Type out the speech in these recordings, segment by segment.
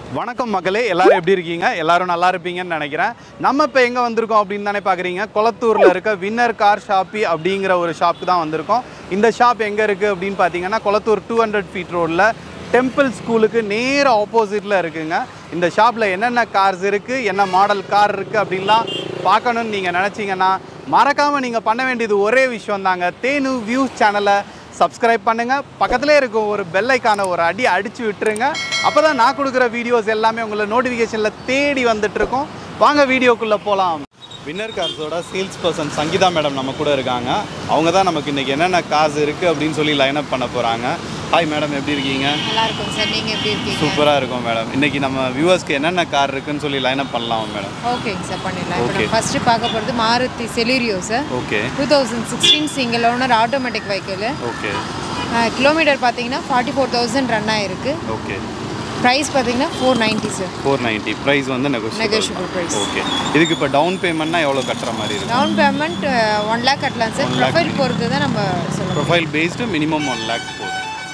வணக்கம் மக்களே எல்லாரும் எப்படி இருக்கீங்க எல்லாரும் நல்லா இருப்பீங்கன்னு நினைக்கிறேன் நம்ம இப்போ எங்கே வந்திருக்கோம் அப்படின்னு தானே பார்க்குறீங்க கொளத்தூரில் இருக்க வின்னர் கார் ஷாப்பி அப்படிங்கிற ஒரு ஷாப்புக்கு தான் வந்திருக்கோம் இந்த ஷாப் எங்கே இருக்குது அப்படின்னு பார்த்தீங்கன்னா கொளத்தூர் டூ ஹண்ட்ரட் ஃபீட் ரோடில் டெம்பிள் ஸ்கூலுக்கு நேர ஆப்போசிட்டில் இருக்குங்க இந்த ஷாப்பில் என்னென்ன கார்ஸ் இருக்குது என்ன மாடல் கார் இருக்குது அப்படின்லாம் பார்க்கணுன்னு நீங்கள் நினச்சிங்கன்னா மறக்காமல் நீங்கள் பண்ண வேண்டியது ஒரே விஷயம் தாங்க தேனு வியூஸ் சேனலை சப்ஸ்கிரைப் பண்ணுங்க பக்கத்திலே இருக்கும் ஒரு பெல் ஐக்கான ஒரு அடி அடிச்சு விட்டுருங்க அப்பதான் நான் கொடுக்குற வீடியோஸ் எல்லாமே உங்களை நோட்டிஃபிகேஷனில் தேடி வந்துட்டு இருக்கும் வாங்க வீடியோக்குள்ளே போகலாம் வின்னர் கார்ஸோட சேல்ஸ் பர்சன் சங்கீதா மேடம் நம்ம கூட இருக்காங்க அவங்க தான் நமக்கு இன்றைக்கி என்னென்ன காசு இருக்குது அப்படின்னு சொல்லி லைன் அப் பண்ண போகிறாங்க ஹாய் மேடம் எப்படி இருக்கீங்க நல்லா இருக்கும் சார் நீங்கள் எப்படி இருக்கீங்க சூப்பராக இருக்கும் மேடம் இன்றைக்கி நம்ம வியூவர்ஸ்க்கு என்னென்ன கார் இருக்குன்னு சொல்லி லைன் அப் பண்ணலாம் மேடம் ஓகேங்க சார் பண்ணிடலாம் இப்போ Okay. நம்ம ஃபஸ்ட்டு பார்க்க போகிறது Maruti Celerio sir okay two thousand sixteen single owner automatic vehicle okay kilometre பார்த்தீங்கன்னா ஃபார்ட்டி ஃபோர் தௌசண்ட் ரன் ஆயிருக்கு ஓகே ப்ரைஸ் பார்த்தீங்கன்னா four ninety sir four ninety price வந்து நெகோஷியபிள் நெகோஷியபிள் ப்ரைஸ் ஓகே இதுக்கு இப்போ டவுன் பேமெண்ட்னா எவ்வளோ கட்டுற மாதிரி இருக்கும் டவுன் பேமெண்ட் ஒன் லேக் கட்டலாம் சார் 1 lakh ப்ரொஃபைல் பொறுத்து தான் நம்ம சொல்லணும் profile based minimum one lakh போதும்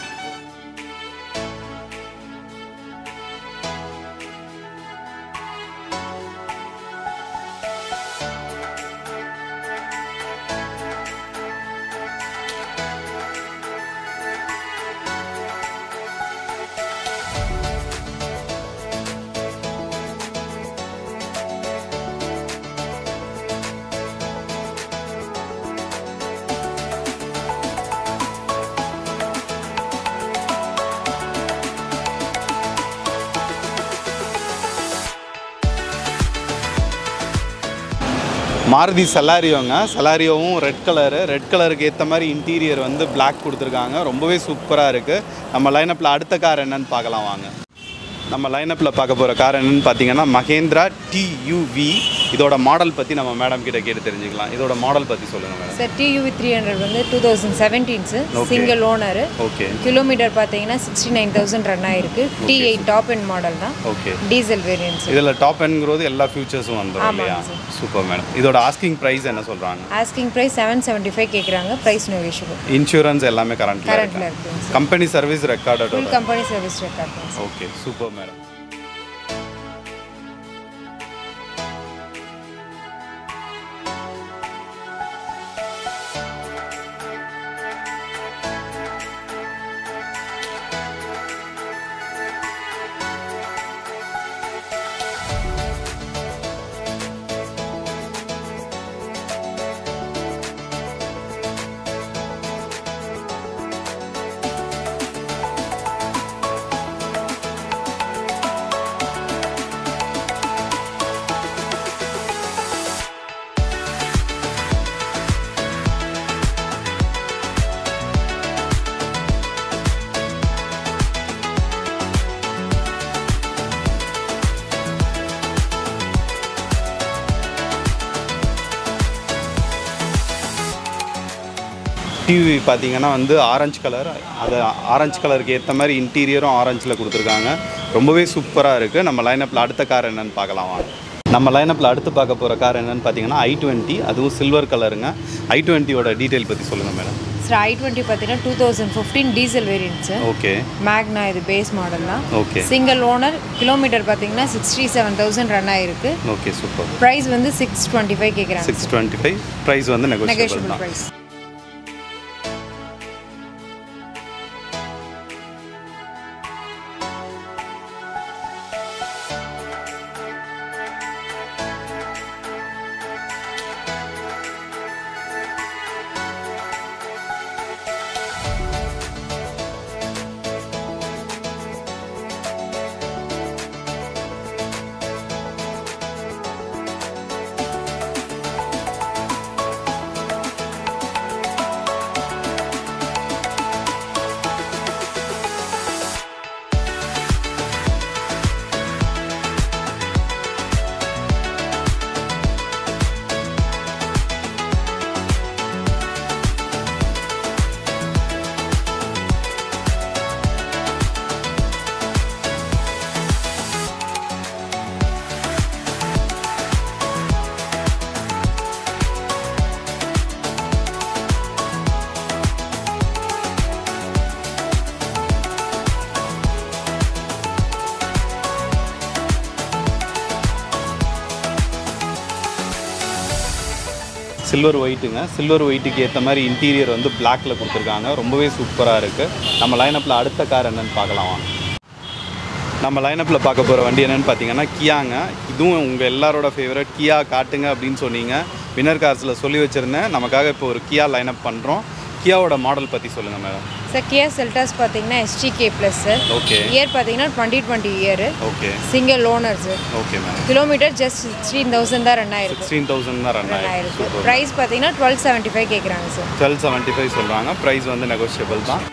மாருதி செலாரியோங்க செலாரியோவும் ரெட் கலரு ரெட் கலருக்கு ஏற்ற மாதிரி இன்டீரியர் வந்து Black கொடுத்துருக்காங்க ரொம்பவே சூப்பராக இருக்குது நம்ம லைனப்பில் அடுத்த கார் என்னன்னு பார்க்கலாம் வாங்க நம்ம லைனப்பில் பார்க்க போகிற கார் என்னன்னு பார்த்தீங்கன்னா மகேந்திரா டியூவி இதோட மாடல் பற்றி நம்ம மேடம் கிட்ட கேட்டு தெரிஞ்சுக்கலாம் இதோட மாடல் பற்றி சொல்லுங்கள் madam sir TUV three hundred வந்து two thousand seventeen sir Okay. Single owner okay kilometre பார்த்தீங்கன்னா சிக்ஸ்டி நைன் தௌசண்ட் ரன் ஆயிருக்கு T eight top end model தான் ஓகே டீசல் வேரியன்ட் இதில் டாப் என்கிறது எல்லா ஃபியூச்சர்ஸும் வந்துடும் ஆமாங்க இல்லையா சார். சூப்பர் மேடம் இதோட ஆஸ்கிங் ப்ரைஸ் என்ன சொல்கிறாங்க asking price seven seventy five கேட்குறாங்க ப்ரைஸ் நெகோஷியபிள் இன்சூரன்ஸ் எல்லாமே கரண்ட்டில் கரண்ட்டில் இருக்கு இருக்குங்க சார் கம்பெனி சர்வீஸ் ரெக்கார்டோட ஃபுல் கம்பெனி சர்வீஸ் ரெக்கார்ட் தான் sir okay super madam TV பார்த்தீங்கன்னா வந்து ஆரஞ்சு கலர் அது ஆரஞ்சு கலருக்கு ஏற்ற மாதிரி இன்டீரியரும் ஆரஞ்சில் கொடுத்துருக்காங்க ரொம்பவே சூப்பராக இருக்குது நம்ம லைனப்பில் அடுத்த கார் என்னன்னு பார்க்கலாம் வாங்க நம்ம லைனப்பில் அடுத்து பார்க்க போகிற கார் என்னன்னு பார்த்தீங்கன்னா ஐ டுவெண்ட்டி அதுவும் சில்வர் கலருங்க ஐ டுவெண்ட்டியோட டீட்டெயில் பற்றி சொல்லுங்கள் மேடம் சார் ஐ டுவெண்ட்டி பார்த்தீங்கன்னா two thousand fifteen diesel variant sir okay Magna இது பேஸ் மாடல் தான் ஓகே சிங்கிள் ஓனர் கிலோமீட்டர் பார்த்தீங்கன்னா சிக்ஸ்டி செவன் தௌசண்ட் ரன் ஆயிருக்கு ஓகே சூப்பர் ப்ரைஸ் வந்து சிக்ஸ் டுவெண்ட்டி ஃபைவ் கேட்குறாங்க சிக்ஸ் டுவெண்ட்டி ஃபைவ் ப்ரைஸ் வந்து negotiable negotiable தான் price silver ஒயிட்டுங்க silver ஒயிட்டுக்கு ஏற்ற மாதிரி இன்டீரியர் வந்து பிளாக்ல கொடுத்துருக்காங்க ரொம்பவே சூப்பராக இருக்குது நம்ம லைனப்பில் அடுத்த கார் என்னன்னு பார்க்கலாம் வாங்க நம்ம லைனப்பில் பார்க்க போகிற வண்டி என்னன்னு பார்த்தீங்கன்னா கியாங்க இதுவும் உங்கள் எல்லாரோட ஃபேவரட் கியா காட்டுங்க அப்படின்னு சொன்னீங்க வினர் கார்ஸில் சொல்லி வச்சுருந்தேன் நமக்காக இப்போ ஒரு கியா லைனப் பண்ணுறோம் கியாவோட மாடல் பற்றி சொல்லுங்கள் மேடம் சார் கியா செல்டாஸ் பார்த்தீங்கன்னா எஸ்டிகே ப்ளஸ் ஓகே இயர் பார்த்தீங்கன்னா twenty twenty year okay single owner sir okay ma'am kilometre just sixteen thousand தான் ரன் ஆயிருக்கு சிக்ஸ்டீன் தௌசண்ட் தான் ரன் ரன் ஆயிருக்கு ஆயிருக்கு ப்ரைஸ் பார்த்தீங்கன்னா டுவெல் செவன்ட்டி ஃபைவ் கேட்குறாங்க சார் டுவெல் செவன்ட்டி ஃபைவ் சொல்கிறாங்க ப்ரைஸ் வந்து நெகோஷியபிள் தான்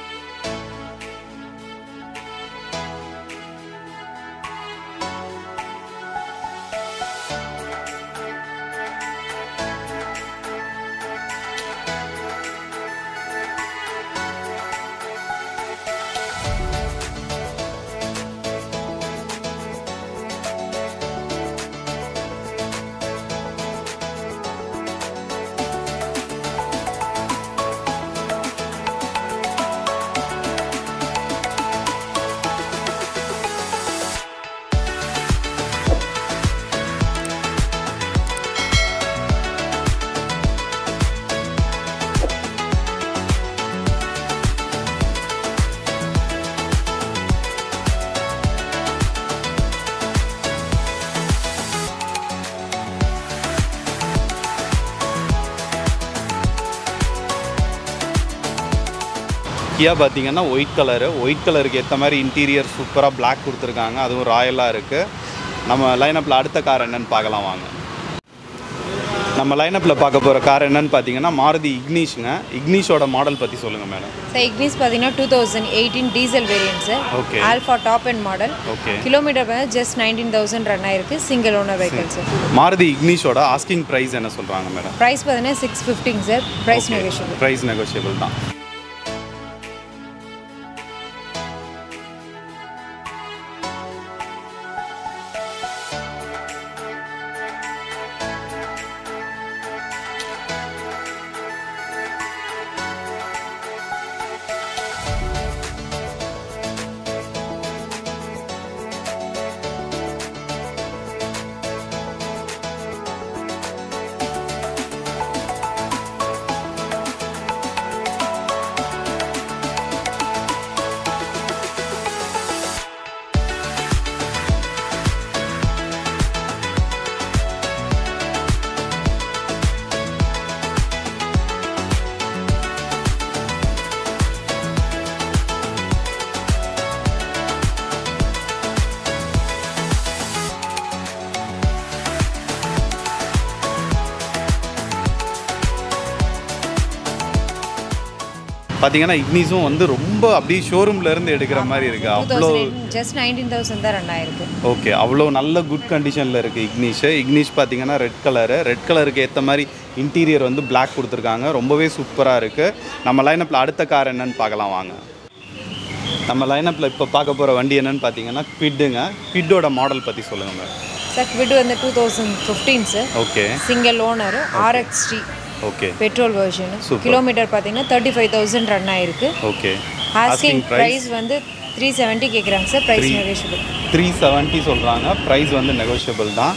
கியா பார்த்தீங்கன்னா ஒயிட் கலரு ஒயிட் கலருக்கு ஏற்ற மாதிரி இன்டீரியர் சூப்பராக Black கொடுத்துருக்காங்க அதுவும் ராயலாக இருக்குது நம்ம லைனப்பில் அடுத்த கார் என்னன்னு பார்க்கலாம் வாங்க நம்ம லைனப்பில் பார்க்க போகிற கார் என்னன்னு பார்த்தீங்கன்னா மாருதி இக்னிஷுங்க இக்னிஷோட மாடல் பற்றி சொல்லுங்கள் மேடம் சார் இக்னிஸ் பார்த்தீங்கன்னா two thousand eighteen diesel variant sir Okay. Alpha top end model okay kilometre வந்து ஜஸ்ட் நைன்டீன் தௌசண்ட் ரன் ஆயிருக்கு single owner vehicle sir Maruti இக்னிஷோட ஆஸ்கிங் ப்ரைஸ் என்ன சொல்கிறாங்க மேடம் ப்ரைஸ் பார்த்தீங்கன்னா six fifty sir price negotiable price negotiable தான் பார்த்தீங்கன்னா இக்னிஸும் வந்து ரொம்ப அப்படியே ஷோரூம்ல இருந்து எடுக்கிற மாதிரி இருக்கு டூ அவ்வளோ தௌசண்ட் ஜஸ்ட் நைன்டீன் தௌசண்ட் தான் ரன் ஆயிருக்கு ஓகே அவ்வளோ நல்ல குட் கண்டிஷனில் இருக்குது இக்னிஷ் இக்னிஷ் பார்த்தீங்கன்னா ரெட் கலரு ரெட் கலருக்கு ஏற்ற மாதிரி இன்டீரியர் வந்து Black கொடுத்துருக்காங்க ரொம்பவே சூப்பராக இருக்குது நம்ம லைனப்பில் அடுத்த கார் என்னன்னு பார்க்கலாம் வாங்க நம்ம லைனப்பில் இப்போ பார்க்க போகிற வண்டி என்னன்னு பார்த்தீங்கன்னா குவிட்டுங்க குவிட்டோட மாடல் பற்றி சொல்லுங்கள் மேம் சார் குவிட் வந்து two thousand fifteen sir okay single owner RXT okay petrol version Super. Kilometre பார்த்தீங்கன்னா தேர்ட்டி ஃபைவ் தௌசண்ட் ரன் ஆயிருக்கு ஓகே ஆஸ்கிங் ப்ரைஸ் வந்து த்ரீ செவன்ட்டி கேட்குறாங்க sir price negotiable three seventy சொல்கிறாங்க price வந்து negotiable தான்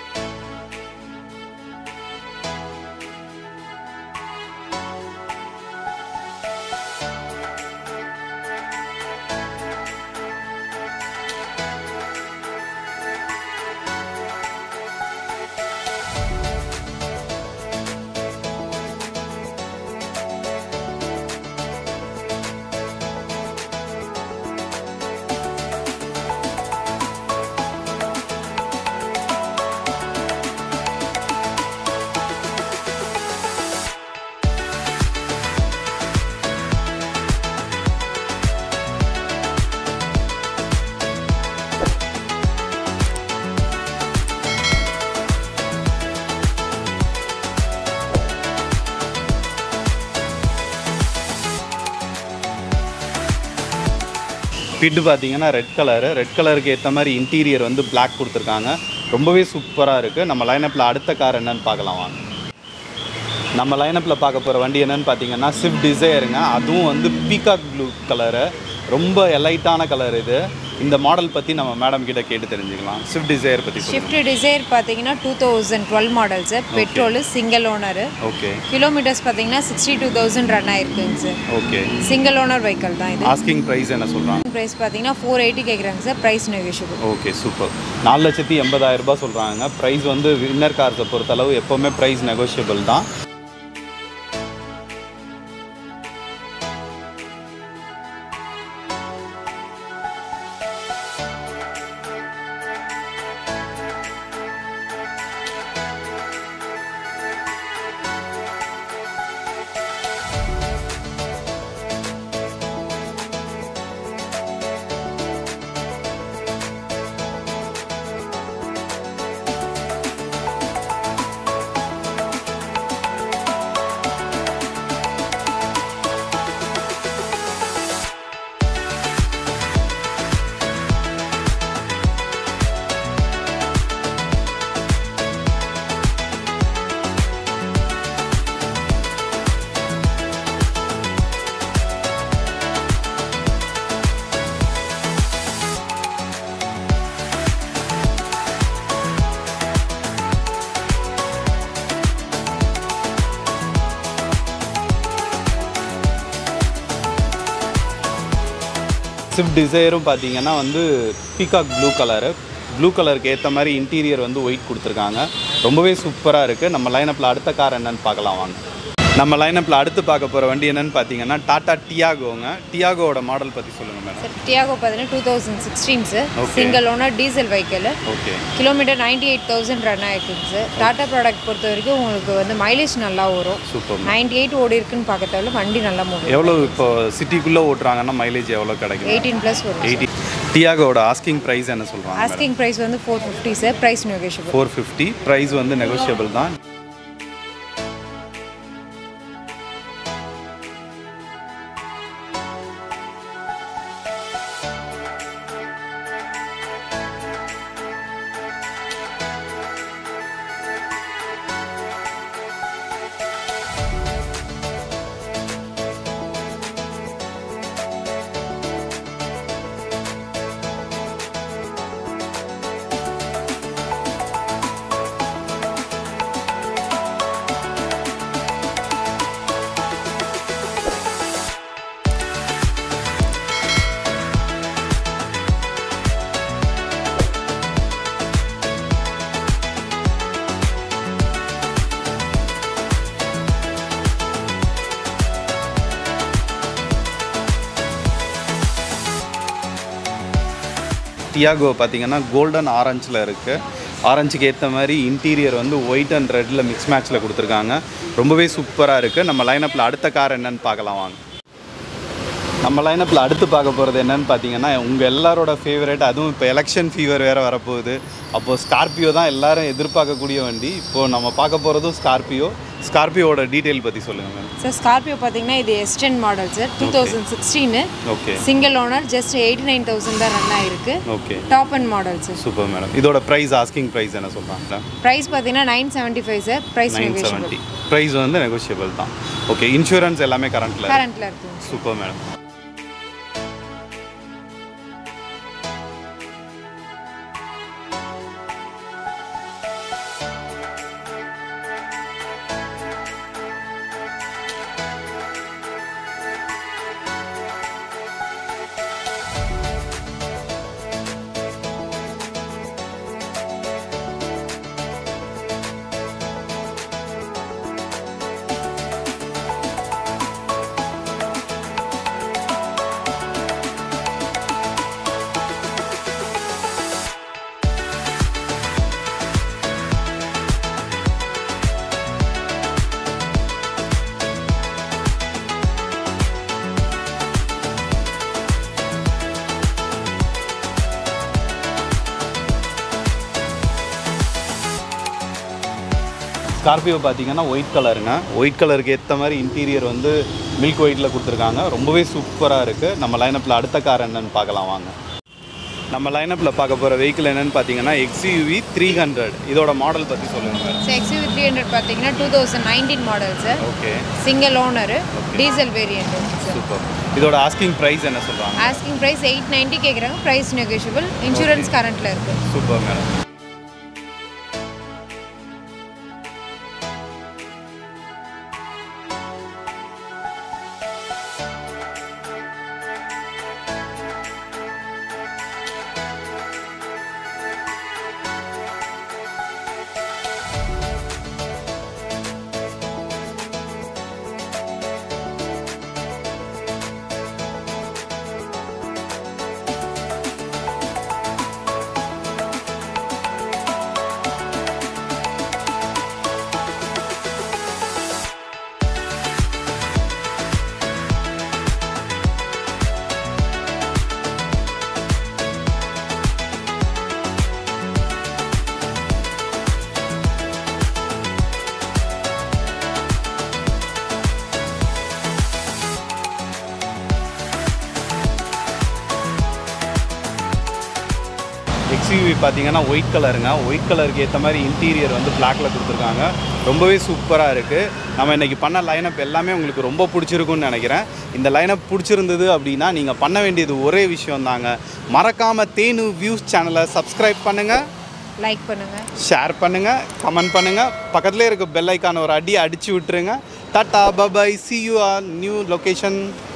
பிட்டு பார்த்தீங்கன்னா ரெட் கலரு ரெட் கலருக்கு ஏற்ற மாதிரி இன்டீரியர் வந்து Black கொடுத்துருக்காங்க ரொம்பவே சூப்பராக இருக்குது நம்ம லைனப்பில் அடுத்த கார் என்னன்னு பார்க்கலாம் வாங்க நம்ம லைனப்பில் பார்க்க போகிற வண்டி என்னன்னு பார்த்தீங்கன்னா ஸ்விஃப்ட் டிசைருங்க அதுவும் வந்து பீகாக் ப்ளூ கலரு ரொம்ப எலைட்டான கலர் இது இந்த மாடல் பற்றி நம்ம மேடம் கிட்ட கேட்டு தெரிஞ்சுக்கலாம் ஸ்விஃப்ட் டிசைர் பற்றி சொல்லுங்கள் ஷிஃப்ட் டிசைர் பார்த்தீங்கன்னா two thousand twelve model sir petrol single owner okay kilometres பார்த்தீங்கன்னா சிக்ஸ்டி டூ தௌசண்ட் ரன் ஆயிருக்குங்க sir okay single owner vehicle தான் இது ஆஸ்கிங் ப்ரைஸ் என்ன சொல்கிறாங்க ப்ரைஸ் பார்த்தீங்கன்னா ஃபோர் எயிட்டி கேட்குறாங்க sir price negotiable okay super நாலு லட்சத்தி எண்பதாயிரம் ரூபாய் சொல்கிறாங்க ப்ரைஸ் வந்து வின்னர் கார்ஸை பொறுத்தளவு எப்போவுமே ப்ரைஸ் நெகோஷியபிள் தான் ஸ்விஃப்ட் டிசைரும் பார்த்தீங்கன்னா வந்து பீகாக் ப்ளூ கலரு ப்ளூ கலருக்கு ஏற்ற மாதிரி இன்டீரியர் வந்து ஒயிட் கொடுத்துருக்காங்க ரொம்பவே சூப்பராக இருக்குது நம்ம லைனப்பில் அடுத்த கார் என்னன்னு பார்க்கலாம் வாங்க நம்ம லைனப்பில் அடுத்து பார்க்க போகிற வண்டி என்னன்னு பார்த்தீங்கன்னா டாடா டியாகோங்க டியாகோவோட மாடல் பற்றி சொல்லுங்கள் மேடம் சார் டியாகோ பார்த்தீங்கன்னா two thousand sixteen sir Okay. Single owner diesel vehicle okay kilometre ninety eight thousand run ஆயிருக்குங்க சார் டாடா ப்ராடக்ட் பொறுத்த வரைக்கும் உங்களுக்கு வந்து மைலேஜ் நல்லா வரும் சூப்பர் நைன்டி எயிட் ஓடி இருக்குன்னு பார்க்க தேவையில்ல வண்டி நல்லா மூவ் எவ்வளோ இப்போ சிட்டிக்குள்ளே ஓட்டுறாங்கன்னா மைலேஜ் எவ்வளோ கிடைக்கும் எயிட்டீன் ப்ளஸ் வரும் எயிட்டி டியாகோட ஆஸ்கிங் ப்ரைஸ் என்ன சொல்கிறாங்க ஆஸ்கிங் ப்ரைஸ் வந்து four fifty sir price negotiable four fifty price வந்து நெகோஷியபிள் தான் டியாகோ பார்த்தீங்கன்னா கோல்டன் ஆரஞ்சில் இருக்குது ஆரஞ்சுக்கு ஏற்ற மாதிரி இன்டீரியர் வந்து ஒயிட் அண்ட் ரெட்டில் மிக்ஸ் மேட்ச்சில் கொடுத்துருக்காங்க ரொம்பவே சூப்பராக இருக்குது நம்ம லைனப்பில் அடுத்த கார் என்னன்னு பார்க்கலாம் வாங்க நம்ம லைனப்பில் அடுத்து பார்க்க போகிறது என்னன்னு பார்த்தீங்கன்னா உங்கள் எல்லாரோட ஃபேவரட் அதுவும் இப்போ எலெக்ஷன் ஃபீவர் வேறு வரப்போகுது அப்போது ஸ்கார்பியோ தான் எல்லாரும் எதிர்பார்க்கக்கூடிய வண்டி இப்போது நம்ம பார்க்க போகிறதும் ஸ்கார்பியோ ஸ்கார்பியோட டீட்டெயில் பற்றி சொல்லுங்கள் மேம் சார் ஸ்கார்பியோ பார்த்தீங்கன்னா இது S ten model sir two thousand sixteen okay single owner just eighty nine thousand தான் ரன் ஆயிருக்கு okay top end model sir super madam இதோட ப்ரைஸ் ஆஸ்கிங் ப்ரைஸ் என்ன சொல்கிறாங்க ப்ரைஸ் பார்த்தீங்கன்னா nine seventy five sir price nine negotiable seventy price வந்து negotiable தான் okay insurance எல்லாமே கரண்ட்டில் கரண்ட்டில் இருக்குங்க சூப்பர் மேடம் ஸ்கார்பியோ பார்த்தீங்கன்னா ஒயிட் கலருங்க ஒயிட் கலருக்கு ஏற்ற மாதிரி இன்டீரியர் வந்து மில்க் ஒயிட்டில் கொடுத்துருக்காங்க ரொம்பவே சூப்பராக இருக்குது நம்ம லைனப்பில் அடுத்த கார் என்னன்னு பார்க்கலாம் வாங்க நம்ம லைனப்பில் பார்க்க போகிற வெஹிக்கிள் என்னன்னு பார்த்தீங்கன்னா எக்ஸ்யூவி த்ரீ ஹண்ட்ரட் இதோட மாடல் பற்றி சொல்லுங்கள் madam so XUV three hundred பார்த்தீங்கன்னா two thousand nineteen models okay single owner diesel variant super இதோட ஆஸ்கிங் ப்ரைஸ் என்ன சொல்கிறாங்க ஆஸ்கிங் ப்ரைஸ் எயிட் நைன்ட்டி கேட்குறாங்க ப்ரைஸ் நெகோஷியபிள் இன்சூரன்ஸ் கரண்ட்டில் இருக்குது சூப்பர் மேடம் எக்ஸ்யூவி பார்த்தீங்கன்னா ஒயிட் கலருங்க ஒயிட் கலருக்கு ஏற்ற மாதிரி இன்டீரியர் வந்து பிளாக்ல கொடுத்துருக்காங்க ரொம்பவே சூப்பராக இருக்குது நம்ம இன்றைக்கி பண்ண லைனப் எல்லாமே உங்களுக்கு ரொம்ப பிடிச்சிருக்குன்னு நினைக்கிறேன் இந்த லைனப் பிடிச்சிருந்தது அப்படின்னா நீங்கள் பண்ண வேண்டியது ஒரே விஷயம் தாங்க மறக்காமல் தேனு வியூஸ் சேனலை சப்ஸ்கிரைப் பண்ணுங்கள் லைக் பண்ணுங்கள் ஷேர் பண்ணுங்கள் கமெண்ட் பண்ணுங்கள் பக்கத்துலேயே இருக்க பெல் ஐக்கான ஒரு அடி அடித்து விட்டுருங்க ta ta bye bye see you our new location